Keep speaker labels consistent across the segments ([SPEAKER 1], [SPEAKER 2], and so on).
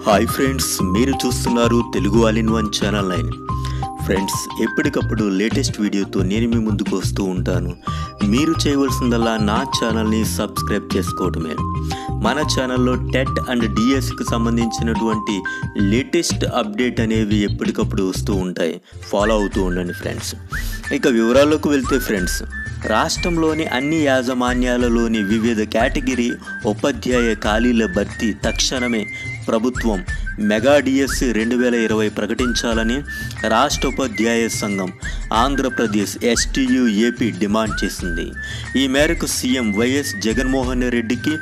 [SPEAKER 1] hi friends మీరు చూస్తున్నారు Telugu all in one channel nine friends ఎప్పటికప్పుడు లేటెస్ట్ వీడియోతో నేను మీ ముందుకు వస్తూ ఉంటాను మీరు చేయవలసిందల్లా నా ఛానల్ని సబ్స్క్రైబ్ చేసుకోవటమే మన ఛానల్లో టెట్ అండ్ డిఎస్కి సంబంధించినటువంటి లేటెస్ట్ అప్డేట్ అనేవి ఎప్పటికప్పుడు వస్తూ ఉంటాయి ఫాలో అవుతూ ఉండండి ఫ్రెండ్స్ ఇక వివరాల్లోకి వెళ్తే ఫ్రెండ్స్ రాష్ట్రంలోని అన్ని యాజమాన్యాలలోని వివిధ కేటగిరీ ఉపాధ్యాయ ఖాళీల భర్తీ తక్షణమే ప్రభుత్వం మెగా డిఎస్సి రెండు వేల ఇరవై ప్రకటించాలని రాష్ట్ర ఉపాధ్యాయ సంఘం ఆంధ్రప్రదేశ్ ఎస్టీయు ఏపీ డిమాండ్ చేసింది ఈ మేరకు సీఎం వైఎస్ జగన్మోహన్ రెడ్డికి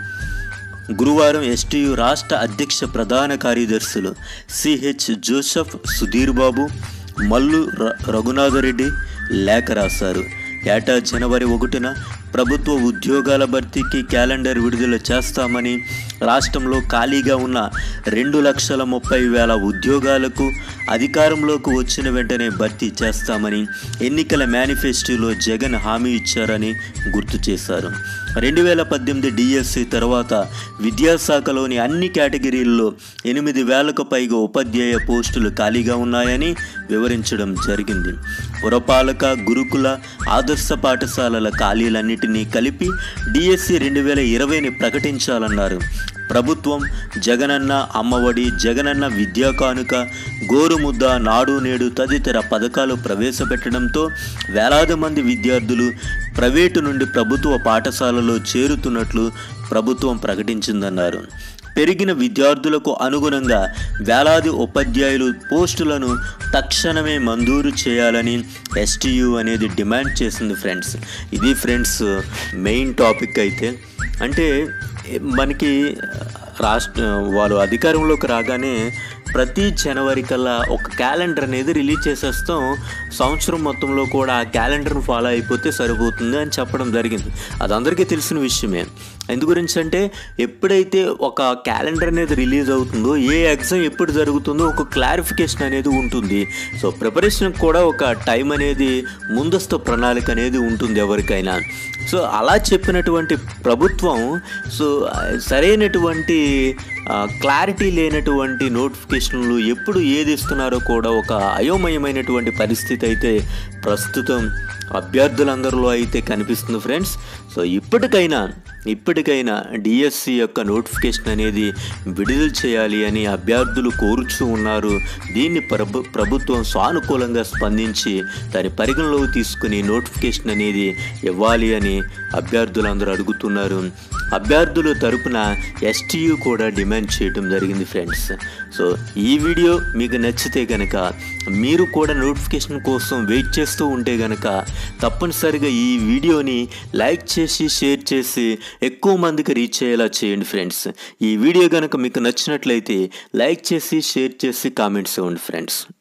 [SPEAKER 1] గురువారం ఎస్టీయు రాష్ట్ర అధ్యక్ష ప్రధాన కార్యదర్శులు సిహెచ్ జోసెఫ్ సుధీర్ బాబు మల్లు ర- రఘునాథరెడ్డి లేఖ రాశారు ఏటా జనవరి ఒకటిన ప్రభుత్వ ఉద్యోగాల భర్తీకి క్యాలెండర్ విడుదల చేస్తామని రాష్ట్రంలో ఖాళీగా ఉన్న రెండు లక్షల ముప్పై వేల ఉద్యోగాలకు అధికారంలోకి వచ్చిన వెంటనే భర్తీ చేస్తామని ఎన్నికల మేనిఫెస్టోలో జగన్ హామీ ఇచ్చారని గుర్తు చేశారు రెండు వేల పద్దెనిమిది డిఎస్సి తర్వాత విద్యాశాఖలోని అన్ని కేటగిరీల్లో ఎనిమిది వేలకు పైగా ఉపాధ్యాయ పోస్టులు ఖాళీగా ఉన్నాయని వివరించడం జరిగింది పురపాలక గురుకుల ఆదర్శ పాఠశాలల ఖాళీలన్నిటినీ కలిపి డిఎస్సి రెండు వేల ఇరవైని ప్రకటించాలన్నారు ప్రభుత్వం జగనన్న అమ్మఒడి జగనన్న విద్యా కానుక గోరుముద్ద నాడు నేడు తదితర పథకాలు ప్రవేశపెట్టడంతో వేలాది మంది విద్యార్థులు ప్రైవేటు నుండి ప్రభుత్వ పాఠశాలలో చేరుతున్నట్లు ప్రభుత్వం ప్రకటించిందన్నారు పెరిగిన విద్యార్థులకు అనుగుణంగా వేలాది ఉపాధ్యాయులు పోస్టులను తక్షణమే మంజూరు చేయాలని ఎస్టీయు అనేది డిమాండ్ చేసింది ఫ్రెండ్స్ ఇది ఫ్రెండ్స్ మెయిన్ టాపిక్ అయితే అంటే మనకి రాష్ట్ర వాళ్ళు అధికారంలోకి రాగానే ప్రతి జనవరి కల్లా ఒక క్యాలెండర్ అనేది రిలీజ్ చేసేస్తాం సంవత్సరం మొత్తంలో కూడా ఆ క్యాలెండర్ను ఫాలో అయిపోతే సరిపోతుంది అని చెప్పడం జరిగింది అది అందరికీ తెలిసిన విషయమే ఎందు గురించి అంటే ఎప్పుడైతే ఒక క్యాలెండర్ అనేది రిలీజ్ అవుతుందో ఏ ఎగ్జామ్ ఎప్పుడు జరుగుతుందో ఒక క్లారిఫికేషన్ అనేది ఉంటుంది సో ప్రిపరేషన్ కూడా ఒక టైం అనేది ముందస్తు ప్రణాళిక అనేది ఉంటుంది ఎవరికైనా సో అలా చెప్పినటువంటి ప్రభుత్వం సో ఆ, సరైనటువంటి క్లారిటీ లేనటువంటి నోటిఫికేషన్లు ఎప్పుడు ఏది ఇస్తున్నారో కూడా ఒక అయోమయమైనటువంటి పరిస్థితి అయితే ప్రస్తుతం అభ్యర్థులందరిలో అయితే కనిపిస్తుంది ఫ్రెండ్స్ సో ఇప్పటికైనా ఇప్పటికైనా డిఎస్సి యొక్క నోటిఫికేషన్ అనేది విడుదల చేయాలి అని అభ్యర్థులు కోరుచూ ఉన్నారు దీన్ని ప్రభు ప్రభుత్వం సానుకూలంగా స్పందించి దాని పరిగణలోకి తీసుకుని నోటిఫికేషన్ అనేది ఇవ్వాలి అని అభ్యర్థులందరూ అడుగుతున్నారు అభ్యర్థుల తరపున ఎస్టీయు కూడా డిమాండ్ చేయడం జరిగింది ఫ్రెండ్స్ సో ఈ వీడియో మీకు నచ్చితే కనుక మీరు కూడా నోటిఫికేషన్ కోసం వెయిట్ చేస్తూ ఉంటే కనుక తప్పనిసరిగా ఈ వీడియోని లైక్ చేసి షేర్ చేసి ఎక్కువ మందికి రీచ్ అయ్యేలా చేయండి ఫ్రెండ్స్ ఈ వీడియో కనుక మీకు నచ్చినట్లయితే లైక్ చేసి షేర్ చేసి కామెంట్స్ ఇవ్వండి ఫ్రెండ్స్